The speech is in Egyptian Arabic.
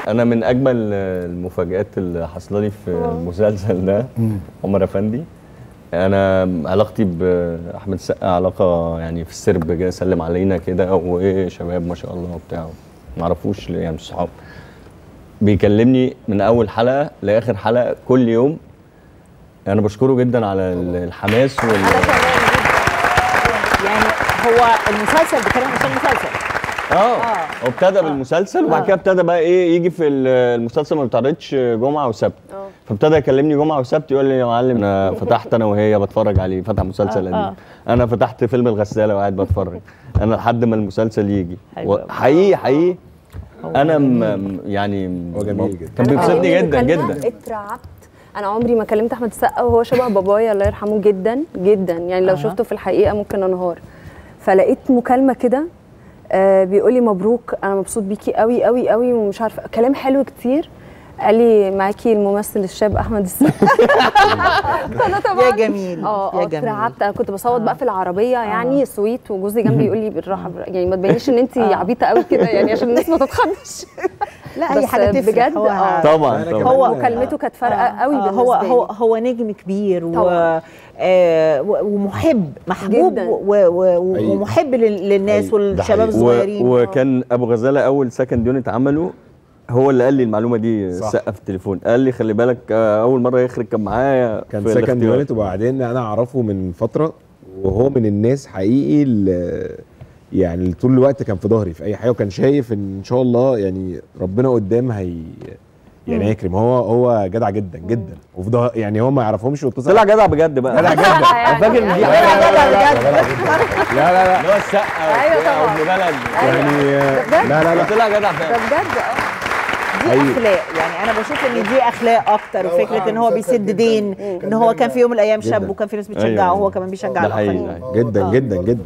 انا من اجمل المفاجآت اللي حصل لي في المسلسل ده عمر افندي انا علاقتي باحمد السقا علاقه يعني في السرب جاي اسلم علينا كده وايه شباب ما شاء الله وبتاع ما اعرفوش ليه، يعني مش صحاب بيكلمني من اول حلقه لاخر حلقه كل يوم انا بشكره جدا على الحماس وال انا كمان جدا يعني هو المسلسل بيتكلم عشان المسلسل اه آه. هو ابتدى بالمسلسل وبعد كده ابتدى بقى ايه يجي في ال- المسلسل ما بيتعرضش جمعه وسبت اه. فابتدى يكلمني جمعه وسبت يقول لي يا معلم انا فتحت انا وهي بتفرج عليه فتح مسلسل اه. قديم انا فتحت فيلم الغساله وقاعد بتفرج انا لحد ما المسلسل يجي حلو و- أوي. حقيقي حقيقي هو انا جميل. م- يعني هو جميل جدا. كان أنا بيبسطني أول جدا مكالمة جدا اترعبت انا عمري ما كلمت احمد السقا وهو شبه بابايا الله يرحمه جدا جدا يعني لو أها. شفته في الحقيقه ممكن انهار فلقيت مكالمه كده آه بيقول لي مبروك انا مبسوط بيكي قوي قوي قوي ومش عارفه كلام حلو كتير قال لي معاكي الممثل الشاب احمد السقا فانا طبعا يا جميل اه يا اه جميل اترعبت انا كنت بصوت بقى في العربيه يعني سويت وجوزي جنبي يقول لي بالراحه بالراحة. يعني ما تبينيش ان انت عبيطه قوي كده يعني عشان الناس ما تتخضش لا اي بس حاجه تفرق بجد هو اه طبعا أنا طبعا كمان- هو مكالمته كانت فارقه قوي آه، بالنسبه هو لي هو هو نجم كبير و طبعاً. آه و- ومحب محبوب جداً. و- و- أيوة. ومحب لل- للناس أيوة، ده والشباب حقيقي. الصغيرين و... وكان ابو غزاله اول سكند يونت عمله هو اللي قال لي المعلومه دي صح. سقف في التليفون قال لي خلي بالك آه، اول مره يخرج كان معايا كان في سكند الاختيار. يونت وبعدين انا اعرفه من فتره وهو من الناس حقيقي اللي يعني اللي طول الوقت كان في ظهري في اي حاجه وكان شايف ان ان شاء الله يعني ربنا قدام هي يعني هيكرم هو هو جدع جدا جدا وفي ظهر يعني هو ما يعرفهمش واتصل طلع جدع بجد بقى جدع جدا انا فاكر ان دي أيوة. حاجه لا لا لا اللي هو السقا أيوة وبتاع طبعاً. وابن بلد يعني بجد؟ لا لا لا طلع جدع ده فعلا بجد اه دي أيوة. اخلاق يعني انا بشوف ان دي اخلاق اكتر وفكره ان هو بيسد دين ان هو كان في يوم من الايام شاب جداً. وكان في ناس بتشجعه أيوة. وهو كمان بيشجع ده حقيقي الاخرين ده حقيقي. جدا جدا جدا